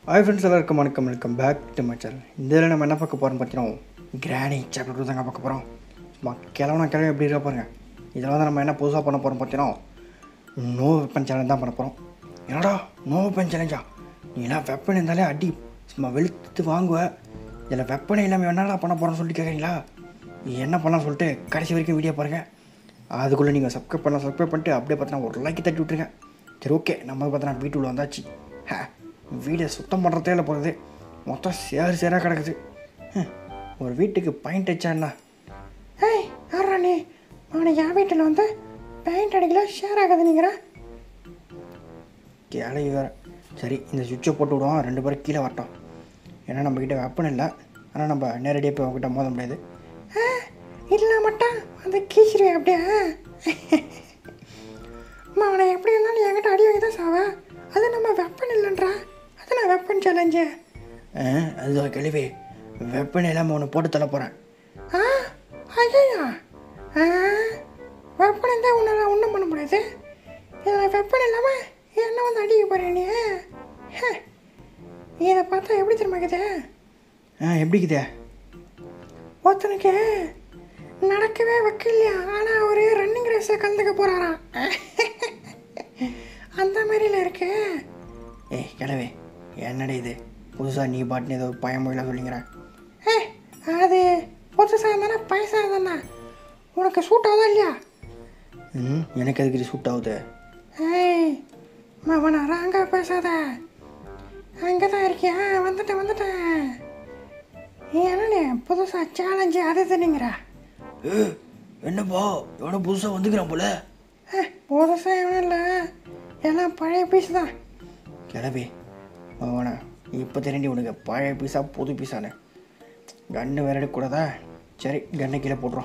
hi friends எல்லாருக்கும் வணக்கம் welcome back to my channel இந்த இதில் நம்ம என்ன பார்க்க போகிறோம் பார்த்தீங்கன்னா கிராணி சாக்லேட் தாங்க பார்க்க போகிறோம் சும்மா கிழவனா கிழமை எப்படி இருக்கா பாருங்க இதில் வந்து நம்ம என்ன புதுசாக பண்ண போகிறோம் பார்த்தீங்கன்னா நோ வெப்பன் சேலஞ்ச் தான் பண்ண போகிறோம் என்னடா நோ வெப்பன் சேலஞ்சா நீலாம் வெப்பன் இருந்தாலே அடி சும்மா வெளுத்து வாங்குவ இதில் வெப்பனே இல்லாமல் என்னடா பண்ண போகிறோம்னு சொல்லிட்டு கேட்குறீங்களா என்ன பண்ணலாம் சொல்லிட்டு கடைசி வரைக்கும் வீடியோ பாருங்கள் அதுக்குள்ளே நீங்கள் சப்ஸ்கிரைப் பண்ணலாம் சப்ஸ்கிரைப் பண்ணிட்டு அப்படியே பார்த்தீங்கன்னா ஒரு லைக் தட்டி விட்ருங்க சரி ஓகே நம்ம பார்த்தீங்கன்னா வீட்டுக்குள்ள வந்தாச்சு ஹே வீடை சுத்தம் பண்ணுறதே இல்லை போகிறது மொத்தம் சேர் சேராக கிடக்குது ஹம், ஒரு வீட்டுக்கு பாயிண்ட் அடிச்சா என்ன ஏய் யாரா நீ அவனை என் வீட்டில் வந்து பெயிண்ட் அடிக்கல ஷேர் ஆகாது நீங்கிற கேளவி வேறு சரி இந்த சுவிட்சை போட்டு விடுவோம் ரெண்டு பேரும் கீழே வரட்டும் ஏன்னா நம்மக்கிட்ட வெப்பன் இல்லை ஆனால் நம்ம நேரடியாக போய் அவங்ககிட்ட மோத முடியாது இல்லை மட்டும் அந்த கீச்சிரு அப்படியே அம்மா அவனை எப்படி இருந்தாலும் என்கிட்ட அடி வாங்கி தான் சாவ அது நம்ம வெப்பன் இல்லைன்றா அது நான் வெப்பன் சேலஞ்சு ஆ, அதுதான் கேள்வி வெப்பன் இல்லாமல் ஒன்று போட்டு தள்ள போகிறேன் ஆ ஐயா ஆ வெப்பன் இருந்தால் உன்னால் ஒன்றும் பண்ண முடியாது இதில் வெப்பன் இல்லாமல் என்ன வந்து அடிக்க போகிறேன் நீ ஹே, இதை பார்த்தா எப்படி தெரியுமா இருக்குது ஆ எப்படிக்குதே ஒருத்தனுக்கு நடக்கவே வைக்கலையா ஆனால் அவர் ரன்னிங் ரேஸில் கலந்துக்க போகிறாராம் அந்த மாதிரில இருக்கு ஏய் கிளவி என்னடா இது புதுசாக நீ பாட்டுன்னு ஏதோ பயமொழியில் சொல்லிங்கிறேன் ஏ அது புதுசாக இருந்தானே பைசா இருந்தா உனக்கு சூட் ஆகுதா இல்லையா ம் எனக்கு அதுக்கு இது சூட் ஆகுது ஏய் மவன ராங்கா பேசாத அங்கே தான் இருக்கியா வந்துட்டேன் வந்துட்டேன் என்னண்ணே புதுசாக சேலஞ்சு அது தண்ணிங்கிற ஏ என்னப்பா எவனோ புதுசாக வந்துக்கிறான் போல புதுசாக எவனும் இல்லை எல்லாம் பழைய பீஸ் தான் கிளவி அவனை இப்போ தெரிஞ்சு உனக்கு பழைய பீஸா புது பீஸானு கன்று வேற எடுக்கக்கூடாதா சரி கண்ணை கீழே போட்டுரும்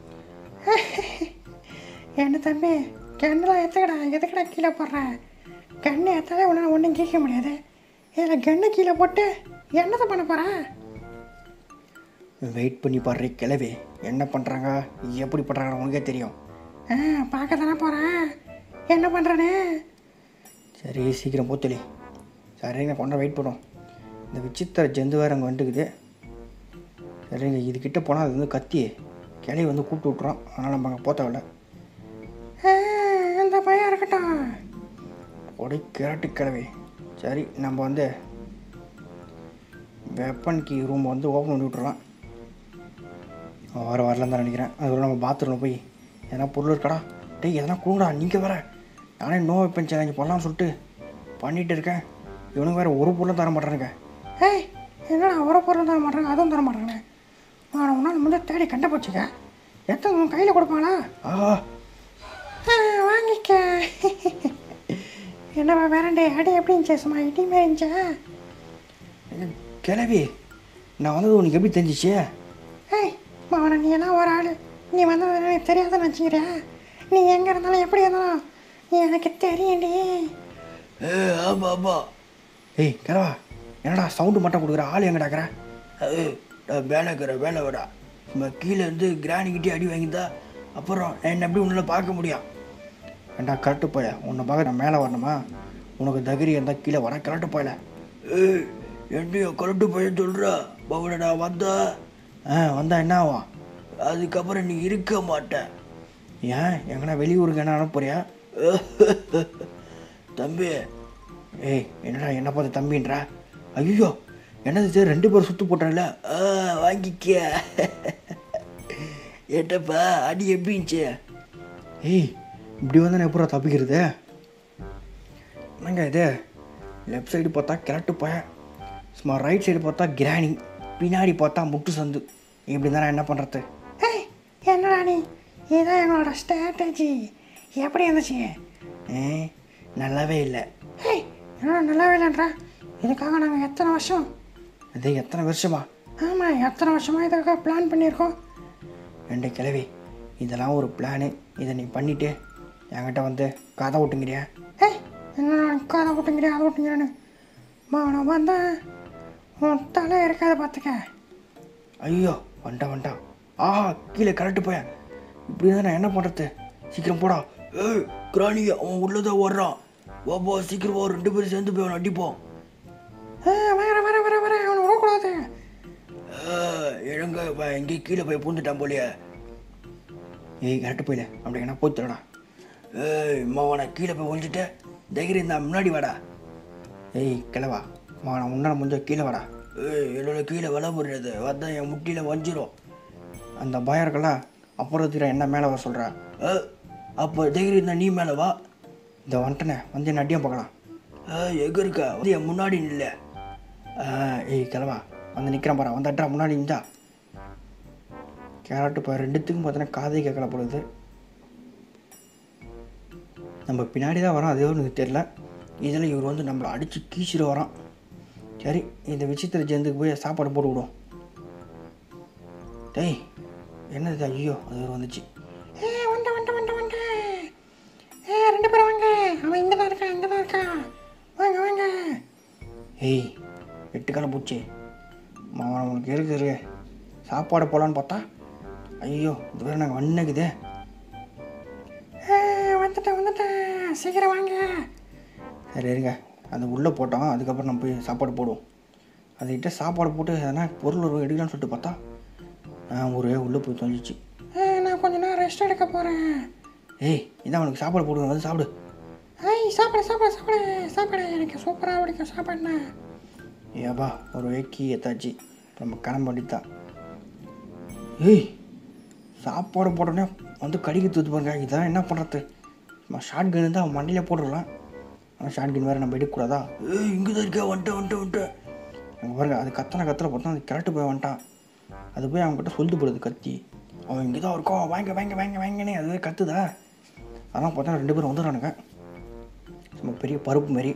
என்ன தம்பி கண்ணெலாம் எத்துக்கடா எதுக்கடா கீழே போடுறேன் கண்ணு எத்தாலே உன்னால் ஒன்றும் கேட்க முடியாது இதில் கண்ணை கீழே போட்டு என்னத்தை பண்ண போகிறேன் வெயிட் பண்ணி பாடுற கிளவி என்ன பண்ணுறாங்க எப்படி பண்ணுறாங்கன்னு உனக்கே தெரியும் ஆ பார்க்க தானே போகிறேன் என்ன பண்ணுறேன்னு சரி சீக்கிரம் போத்தலி சரிங்க கொண்ட வெயிட் பண்ணுவோம் இந்த விசித்திர ஜந்து வேறு அங்கே வந்துக்குது சரிங்க இதுக்கிட்ட போனால் அது வந்து கத்தி கிளவி வந்து கூப்பிட்டு விட்றோம் அதனால் நம்ம அங்கே போத்தவில்ல ஆ, இந்த பையன் இருக்கட்டும் ஒடை கிராட்டு கிளவி சரி நம்ம வந்து வெப்பன் கீ ரூம் வந்து ஓப்பன் பண்ணி விட்றலாம் வர வரலன்னு தான் நினைக்கிறேன் அதுக்குள்ள நம்ம பாத்ரூமில் போய் எதனா பொருள் இருக்கடா டேய் எதனா கொடுங்கடா நீங்கள் வேற நானே நோ வெப்பன் சேலஞ்ச் பண்ணலாம்னு சொல்லிட்டு பண்ணிகிட்டு இருக்கேன் இவனுக்கு வேறு ஒரு பொருளும் தர மாட்டேறானுங்க ஏய் என்னடா ஒரு பொருள் தர மாட்டேறாங்க அதுவும் தர மாட்டேறானே நான் உன்னால் முதல்ல தேடி கண்டுபிடிச்சிக்க எத்தனை உன் கையில் கொடுப்பாங்களா ஆஹா ஆ, வாங்கிக்க என்னப்பா வேறண்டே அடி எப்படி இருந்துச்சு சும்மா இடி மாதிரி இருந்துச்சா கிளவி நான் வந்தது உனக்கு எப்படி தெரிஞ்சிச்சு ஏய் மவன நீ எல்லாம் ஒரு ஆள் நீ வந்தது எனக்கு தெரியாதுன்னு வச்சுக்கிறியா நீ எங்கே இருந்தாலும் எப்படி இருந்தாலும் நீ எனக்கு தெரியும்டி ஏ ஆமாம் ஆமாம் ஏய் கிளவா என்னடா சவுண்டு மட்டும் கொடுக்குற ஆள் எங்கடாக்குற ஏய் நான் வேலை இருக்கிற வேலை விடா நம்ம கீழே இருந்து கிராணிக்கிட்டே அடி வாங்கிதா அப்புறம் நான் என்ன எப்படி உன்னால் பார்க்க முடியும் ஏண்டா கரெக்டு போய உன்னை பார்க்க நான் மேலே வரணுமா உனக்கு தகிரி இருந்தால் கீழே வர கரெக்டு போயல ஏய் என்னையோ கரெக்டு போய சொல்கிறா பவன நான் வந்தா ஆ வந்தா என்ன ஆகும் அதுக்கப்புறம் நீ இருக்க மாட்டேன் ஏன் எங்கன்னா வெளியூருக்கு என்ன அனுப்புறியா தம்பி ஏய் என்னடா என்ன பார்த்து தம்பின்றா ஐயோ என்னது சரி ரெண்டு பேரும் சுத்து போட்டான்ல ஆ, வாங்கிக்க ஏட்டப்பா அடி எப்படி இருந்துச்சு ஏய் இப்படி வந்து நான் எப்படா தப்பிக்கிறது என்னங்க இது லெஃப்ட் சைடு பார்த்தா கிழட்டு பய சும்மா ரைட் சைடு பார்த்தா கிராணி பின்னாடி பார்த்தா முட்டு சந்து இப்படி தான் நான் என்ன பண்ணுறது ஏய் என்னடா நீ இதான் எங்களோட ஸ்ட்ராட்டஜி எப்படி இருந்துச்சு ஏ நல்லாவே இல்லை ஏய் என்னடா நல்லாவே இல்லைன்றா இதுக்காக நாங்கள் எத்தனை வருஷம் அது எத்தனை வருஷமா ஆமாம் எத்தனை வருஷமாக இதுக்காக பிளான் பண்ணியிருக்கோம் ரெண்டு கிழவி இதெல்லாம் ஒரு பிளானு இதை நீ பண்ணிவிட்டு என்கிட்ட வந்து கதை விட்டுங்கிறியா ஏய் என்னடா எனக்கு அதை விட்டுங்கிறேன் அதை விட்டுங்கிறேன்னு மாவனம் வந்தேன் உன் தலை இருக்காத பார்த்துக்க ஐயோ வந்துட்டான் வந்துட்டான் ஆஹா கீழே கரெக்டு போய இப்படி தான் நான் என்ன பண்ணுறது சீக்கிரம் போடா ஏய் கிராணி அவன் உள்ளதான் வர்றான் வாப்பா சீக்கிரம் வா ரெண்டு பேரும் சேர்ந்து போய் அவனை அடிப்போம் ஆ எங்கேயும் கீழே போய் பூந்துட்டான் போலியே ஏய் கரெக்டு போயில அப்படி என்ன போத்துடா ஏய் மாவனை கீழே போய் ஒழிஞ்சிட்டு தைரியம் இருந்தா முன்னாடி வாடா ஏய் கிளவா மாவனை முன்னாடி முடிஞ்ச கீழே வாடா ஏய் என்னோட கீழே வில போடுறது வந்தா என் முட்டியில் வஞ்சிரும் அந்த பயம் இருக்கல அப்புறம் தீர என்ன மேலே வர சொல்கிறா ஏ அப்போ தைரியம் இருந்தா நீ மேலே வா இந்த வந்துட்டனே வந்து என்ன அடியும் பார்க்கலாம் ஏ எங்கே இருக்க வந்து என் முன்னாடி இல்லை ஏய் கிளவா வந்து நிற்கிறேன் பாரு வந்து அட்ரா முன்னாடி இருந்தா கேரட் இப்போ ரெண்டுத்துக்கும் பார்த்தோன்னா காதை கேட்கல பொழுது நம்ம பின்னாடி தான் வரோம் அதே எனக்கு தெரில இதில் இவர் வந்து நம்மளை அடித்து கீச்சிட்டு வரோம் சரி இந்த விசித்திர ஜந்துக்கு போய் சாப்பாடு போட்டு விடுவோம் டேய் என்னது ஐயோ அது ஒரு வந்துச்சு ஏ வண்ட வண்ட வண்ட வண்ட ஏ ரெண்டு பேரும் வாங்க அவன் இங்கே தான் இருக்கான் இங்கே தான் இருக்கான் வாங்க வாங்க ஏய் எட்டுக்கால பூச்சி மாமன் உனக்கு இருக்குது சாப்பாடு போகலான்னு பார்த்தா ஐயோ இது வேறு நாங்கள் வண்ணக்குதே ஏ வந்துட்டேன் வந்துட்டேன் சீக்கிரம் வாங்க சரி இருங்க அது உள்ளே போட்டோம் அதுக்கப்புறம் நம்ம போய் சாப்பாடு போடுவோம் அதுக்கிட்ட சாப்பாடு போட்டு எதனா பொருள் ஒரு எடுக்கலாம்னு சொல்லிட்டு பார்த்தா ஆ, ஒரே உள்ளே போய் தொலைஞ்சிச்சு ஏ நான் கொஞ்ச நேரம் ரெஸ்ட் எடுக்க போகிறேன் ஏய் இதான் அவனுக்கு சாப்பாடு போடுங்க வந்து சாப்பிடு ஐய் சாப்பாடு சாப்பாடு சாப்பாடு சாப்பாடு எனக்கு சூப்பராக பிடிக்கும் சாப்பாடுண்ணா ஏப்பா ஒரு வேக்கி ஏத்தாச்சு நம்ம கிளம்ப வேண்டியதுதான் ஏய் சாப்பாடு போட்டோன்னே வந்து கடிக்க தூத்து பாருங்க இதான் என்ன பண்ணுறது நம்ம ஷார்ட் கன் தான் அவன் மண்டையில போட்டுடலாம் ஆனால் ஷார்ட் கன் வேறு நம்ம எடுக்கக்கூடாதா ஏய் இங்கே தான் இருக்கா வந்துட்டேன் வந்துட்டேன் வந்துட்டேன் அங்கே பாருங்க அது கத்தனை கத்தனை பார்த்தா அது கரெக்டு போய் வந்துட்டான் அது போய் அவன்கிட்ட சொல்லிட்டு போடுது கத்தி அவன் இங்கே தான் இருக்கோம் வாங்க வாங்க வாங்க வாங்கனே அதுவே கத்துதா அதான் பார்த்தா ரெண்டு பேரும் வந்துடுறானுங்க நம்ம பெரிய பருப்பு மாரி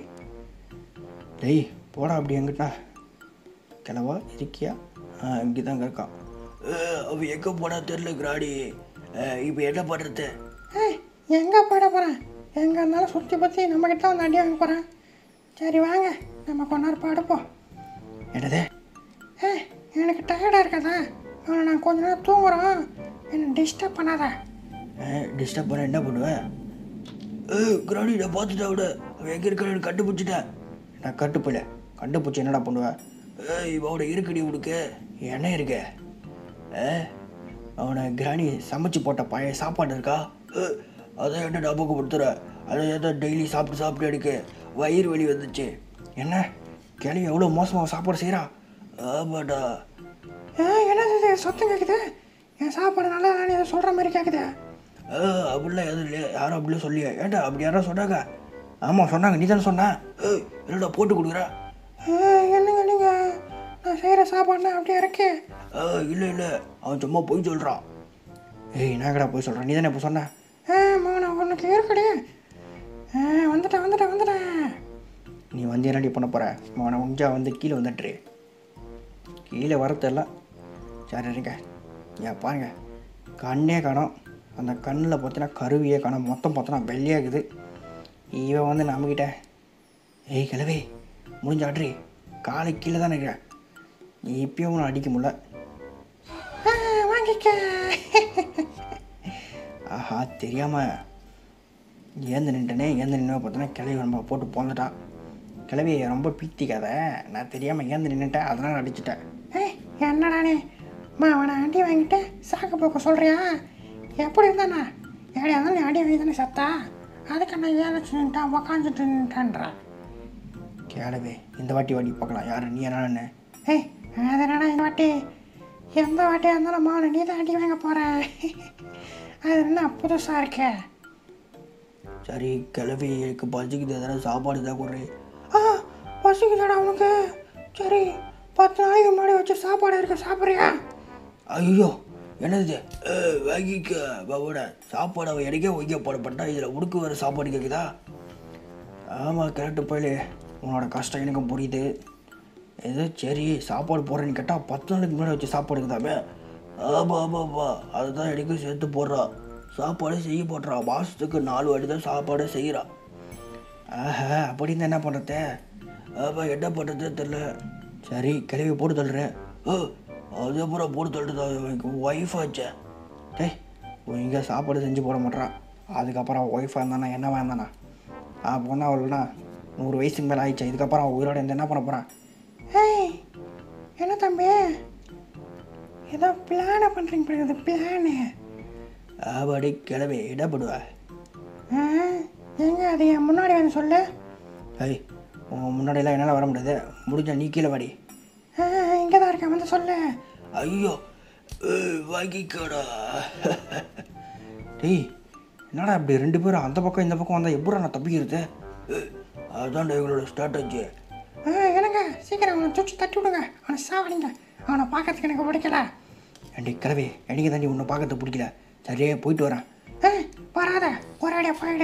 டேய் போடா அப்படி எங்கிட்டா கிளவா இருக்கியா ஆ இங்கே தான் இருக்கான் அவன் எங்கே போனா தெரில கிராடி இப்போ என்ன பண்ணுறது ஏய் எங்கே போயிட போகிறேன் எங்கே இருந்தாலும் சுற்றி பற்றி நம்மக்கிட்ட வந்து அடி வாங்க போகிறேன் சரி வாங்க நம்ம கொஞ்ச நேரம் படுப்போம் என்னது ஏய் எனக்கு டயர்டாக இருக்காதா அவனை நான் கொஞ்ச நேரம் தூங்குறோம் என்னை டிஸ்டர்ப் பண்ணாத டிஸ்டர்ப் பண்ண என்ன பண்ணுவேன் ஏ கிராடி நான் பார்த்துட்டேன் விட அவன் எங்கே இருக்கான்னு கண்டுபிடிச்சிட்டேன் நான் கட்டுப்பில்ல கண்டுபிடிச்சி என்னடா பண்ணுவேன் ஏய் இவனோட இருக்குடி உனக்கு என்ன இருக்க ஏ அவனை கிராணி சமைச்சு போட்ட பழைய சாப்பாடு இருக்கா ஏ, அதை என்ன ஞாபகப்படுத்துற அதை ஏதோ டெய்லி சாப்பிட்டு சாப்பிட்டு எனக்கு வயிறு வலி வந்துச்சு என்ன கிளவி எவ்வளோ மோசமாக சாப்பாடு செய்கிறா ஆமாடா ஏ என்னது இது சத்தம் கேட்குது என் சாப்பாடு நல்லா நான் இதை சொல்கிற மாதிரி கேட்குது ஆ, அப்படிலாம் எதுவும் இல்லையா யாரும் அப்படிலாம் சொல்லியா ஏன்டா அப்படி யாரும் சொன்னாங்க ஆமாம் சொன்னாங்க நீ தானே சொன்ன ஏய் என்னடா போட்டு கொடுக்குற ஏ என்னங்க நீங்கள் நான் செய்கிற சாப்பாடுனா அப்படியே இருக்கு ஆ இல்லை இல்லை அவன் சும்மா போய் சொல்கிறான் ஏய் என்னங்கடா போய் சொல்கிறான் நீ தானே இப்போ சொன்ன ஏ மோனா உனக்கு இருக்குடி ஏ வந்துட்டேன் வந்துட்டேன் வந்துட்டேன் நீ வந்து என்னடி பண்ண போகிற அவனை உஞ்சா வந்து கீழே வந்துட்டுரு கீழே வரத்தெல்லாம் சரி இருங்க ஏன் பாருங்க கண்ணே காணோம் அந்த கண்ணில் பார்த்தீங்கன்னா கருவியே காணோம் மொத்தம் பார்த்தோன்னா வெள்ளையாகுது இவன் வந்து நம்மக்கிட்ட ஏய் கிழவே முடிஞ்ச ஆட்ரி காலை கீழே தான் இருக்கிறேன் நீ இப்பயும் உன்னை அடிக்க முடியல ஆ வாங்கிக்க ஆஹா தெரியாமல் ஏந்து நின்ட்டனே ஏந்து நின்று பார்த்தோன்னா கிளவி நம்ம போட்டு போந்துட்டான் கிளவி ரொம்ப பீத்திக்காத நான் தெரியாமல் ஏந்து நின்றுட்டேன் அதனால் அடிச்சிட்டேன் ஏய் என்னடா நீ மா அவனை அடி வாங்கிட்டு சாக்கு போக்க சொல்கிறியா எப்படி இருந்தானா ஏடியா இருந்தாலும் நீ அடி வாங்கி தானே சத்தா அதுக்கு நான் ஏதாச்சும் நின்ட்டான் உக்காந்துட்டு நின்ட்டான்றேன் கிளவி இந்த வாட்டி வாட்டி பார்க்கலாம் யார் நீ என்னன்னு ஏய் அது என்னடா இந்த வாட்டி எந்த வாட்டியாக இருந்தாலும் மாவனை நீ தான் அடி வாங்க போகிற அது என்ன புதுசாக இருக்கே சரி கிளவி எனக்கு பசிக்குது எதனா சாப்பாடு தான் கொடுறேன் ஆ பசிக்குதாடா உனக்கு சரி பத்து நாளைக்கு முன்னாடி வச்சு சாப்பாடு இருக்கு சாப்பிட்றியா ஐயோ என்னது ஏய், வாங்கிக்க பாபோட சாப்பாடு அவன் எனக்கே வைக்க போடப்பட்டா இதில் உடுக்கு வர சாப்பாடு கேட்குதா ஆமாம் கரெக்டு போயிலே உன்னோட கஷ்டம் எனக்கும் புரியுது ஏதோ சரி சாப்பாடு போடுறேன்னு கேட்டால் பத்து நாளைக்கு முன்னாடி வச்சு சாப்பாடு இருக்குதாமே ஆமாம் ஆமாம்ப்பா அதுதான் எனக்கும் சேர்த்து போடுறா சாப்பாடு செய்ய போடுறா மாதத்துக்கு நாலு வாட்டி தான் சாப்பாடு செய்கிறா ஆஹா அப்படின்னு என்ன பண்ணுறது ஆமாம் என்ன பண்ணுறது தெரில சரி கிளவி போட்டு தள்ளுறேன் ஓ அது அப்புறம் போட்டு தள்ளுறது எனக்கு ஒய்ஃப் ஆச்சே டேய் இங்கே சாப்பாடு செஞ்சு போட மாட்றான் அதுக்கப்புறம் ஒய்ஃபாக இருந்தானா என்னவா இருந்தானா ஆ பொண்ணா அவளுக்குனா நூறு வயசுக்கு மேலே ஆயிடுச்சு இதுக்கப்புறம் அவன் உயிரோட இருந்து என்ன பண்ண போகிறான் ஏய் என்ன தம்பி ஏதோ பிளானை பண்ணுறீங்க பிறகு பிளானு ஆபாடி கிளவி இடப்படுவா ஆ எங்க அது என் முன்னாடி வந்து சொல்லு ஐய் உன் முன்னாடியெல்லாம் என்னால் வர முடியாது முடிஞ்சா நீ கீழே வாடி ஆ இங்கே தான் இருக்கேன் வந்து சொல்லு ஐயோ வாங்கிக்கடா டேய் என்னடா இப்படி ரெண்டு பேரும் அந்த பக்கம் இந்த பக்கம் வந்தால் எப்படா நான் தப்பிக்கிறது ஏய், அதான்டா இவங்களோட ஸ்ட்ராட்டஜி ஆ எனக்கு சீக்கிரம் அவனை தூக்கி தட்டி விடுங்க அவனை சாவடிங்க அவனை பார்க்கறதுக்கு எனக்கு பிடிக்கல ஏண்டி கிளவி எனக்கு தாண்டி உன்னை பார்க்கறது பிடிக்கல சரியே போயிட்டு வரேன் ஆ வராத ஒரேடியா போயிடு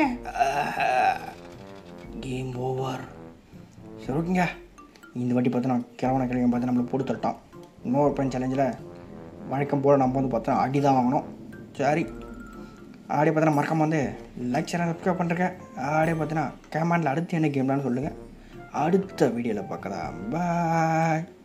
கேம் ஓவர் சரி ஓகேங்க இந்த வாட்டி பார்த்தா நான் கிழவனை கிழவன் பார்த்து நம்மளை போட்டு தட்டோம் இன்னொரு பெண் சேலஞ்சில் வழக்கம் போல் நம்ம வந்து பார்த்தா அடி தான் வாங்கணும் சரி ஆடியே பார்த்தா மறக்காம வந்து லைக் சேனல் சப்ஸ்கிரைப் பண்ணுறேன் ஆடியே பார்த்தீங்கன்னா கேமராவில் அடுத்து என்ன கேம்லான்னு சொல்லுங்கள் அடுத்த வீடியோவில் பார்க்கலாம் பாய்